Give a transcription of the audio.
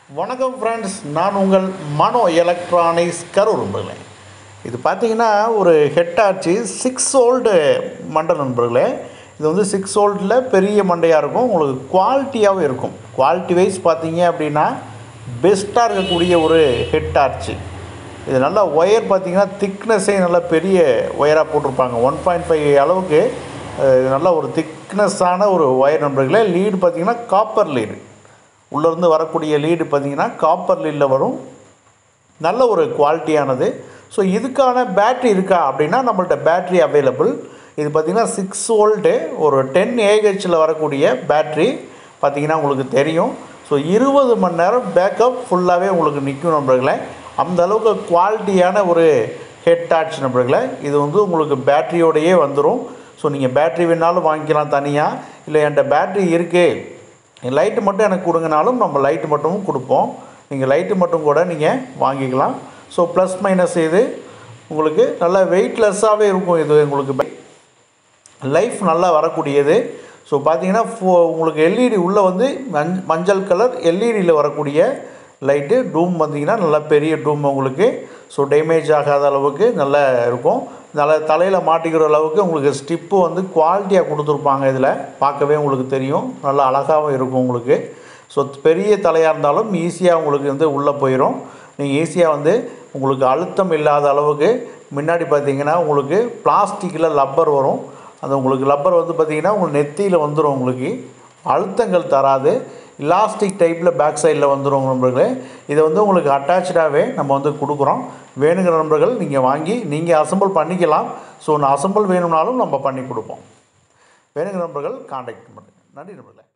வணக்கம் ஃப்ரெண்ட்ஸ் நான் உங்கள் மனோ எலக்ட்ரானிக்ஸ் கரூர் நண்பர்களே இது பார்த்தீங்கன்னா ஒரு ஹெட் ஆச்சு சிக்ஸ் ஓல்டு மண்டை நண்பர்களே இது வந்து சிக்ஸ் ஓல்டில் பெரிய மண்டையாக இருக்கும் உங்களுக்கு குவாலிட்டியாகவும் இருக்கும் குவாலிட்டி வைஸ் பார்த்தீங்க அப்படின்னா பெஸ்ட்டாக இருக்கக்கூடிய ஒரு ஹெட் ஆர்ச்சு இது நல்லா ஒயர் பார்த்தீங்கன்னா திக்னஸே நல்லா பெரிய ஒயராக போட்டிருப்பாங்க ஒன் பாயிண்ட் ஃபைவ் அளவுக்கு அஹ், நல்ல ஒரு திக்னஸ்ஸான ஒரு ஒயர் நண்பர்களே லீடு பார்த்தீங்கன்னா காப்பர் லீடு உள்ளேருந்து வரக்கூடிய லீடு பார்த்தீங்கன்னா காப்பர் லீடில் வரும் நல்ல ஒரு குவாலிட்டியானது ஸோ இதுக்கான பேட்ரி இருக்கா அப்படின்னா நம்மள்ட்ட பேட்ரி அவைலபிள் இது பார்த்திங்கன்னா சிக்ஸ் வோல்ட்டு ஒரு டென் ஏஹெச்சில் வரக்கூடிய பேட்ரி பார்த்திங்கன்னா உங்களுக்கு தெரியும் ஸோ இருபது மணி நேரம் பேக்கப் ஃபுல்லாகவே உங்களுக்கு நிற்கும் நண்பர்களே அந்த அளவுக்கு குவாலிட்டியான ஒரு ஹெட் டாச் நண்பர்களே இது வந்து உங்களுக்கு பேட்டரியோடையே வந்துடும் ஸோ நீங்கள் பேட்ரி வேணாலும் வாங்கிக்கலாம் தனியாக இல்லை என்கிட்ட பேட்ரி இருக்குது லைட்டு மட்டும் எனக்கு கொடுங்கனாலும் நம்ம லைட்டு மட்டும் கொடுப்போம் நீங்கள் லைட்டு மட்டும் கூட நீங்கள் வாங்கிக்கலாம் ஸோ ப்ளஸ் மைனஸ் இது உங்களுக்கு நல்லா வெயிட்லெஸ்ஸாகவே இருக்கும் இது உங்களுக்கு லைஃப் நல்லா வரக்கூடியது ஸோ பார்த்தீங்கன்னா ஃபோ உங்களுக்கு எல்இடி உள்ளே வந்து மஞ் மஞ்சள் கலர் எல்இடியில் வரக்கூடிய லைட்டு டூம் வந்தீங்கன்னா நல்லா பெரிய டூம் உங்களுக்கு ஸோ டேமேஜ் ஆகாத அளவுக்கு நல்லா இருக்கும் நல்லா தலையில் மாட்டிக்கிற அளவுக்கு உங்களுக்கு ஸ்டிப்பு வந்து குவாலிட்டியாக கொடுத்துருப்பாங்க இதில் பார்க்கவே உங்களுக்கு தெரியும் நல்லா அழகாகவும் இருக்கும் உங்களுக்கு ஸோ பெரிய தலையாக இருந்தாலும் ஈஸியாக உங்களுக்கு வந்து உள்ளே போயிடும் நீங்கள் ஈஸியாக வந்து உங்களுக்கு அழுத்தம் இல்லாத அளவுக்கு முன்னாடி பார்த்தீங்கன்னா உங்களுக்கு பிளாஸ்டிக்கில் லப்பர் வரும் அது உங்களுக்கு லப்பர் வந்து பார்த்தீங்கன்னா உங்களுக்கு நெத்தியில் வந்துடும் உங்களுக்கு அழுத்தங்கள் தராது இலாஸ்டிக் டைப்பில் பேக் சைடில் வந்துடும் நண்பர்களே இதை வந்து உங்களுக்கு அட்டாச்சாகவே நம்ம வந்து கொடுக்குறோம் வேணுங்கிற நண்பர்கள் நீங்கள் வாங்கி நீங்கள் அசம்பிள் பண்ணிக்கலாம் ஸோ நான் அசம்பிள் வேணும்னாலும் நம்ம பண்ணி கொடுப்போம் வேணுங்கிற நண்பர்கள் காண்டாக்ட் பண்ணுங்கள் நன்றி நண்பர்களே